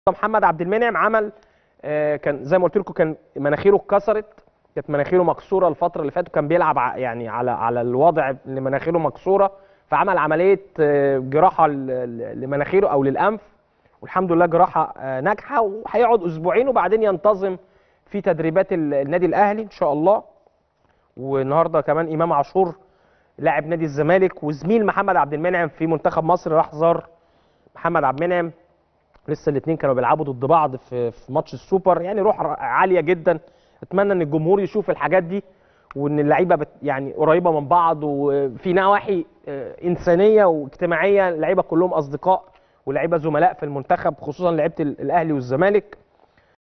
محمد عبد المنعم عمل آه، كان زي ما قلت لكم كان مناخيره اتكسرت كانت مناخيره مكسوره الفتره اللي فاتت وكان بيلعب ع- يعني على على الوضع اللي مناخيره مكسوره فعمل عمليه آه، جراحه ل- ل- لمناخيره او للانف والحمد لله جراحه آه، ناجحه وهيقعد اسبوعين وبعدين ينتظم في تدريبات ال- النادي الاهلي ان شاء الله والنهارده كمان امام عاشور لاعب نادي الزمالك وزميل محمد عبد المنعم في منتخب مصر راح زار محمد عبد المنعم لسه الاثنين كانوا بيلعبوا ضد بعض في في ماتش السوبر يعني روح ر- عاليه جدا اتمنى ان الجمهور يشوف الحاجات دي وان اللعيبه بت يعني قريبه من بعض وفي نواحي آه، انسانيه واجتماعيه اللعيبه كلهم اصدقاء ولعيبه زملاء في المنتخب خصوصا لعيبه ال- الاهلي والزمالك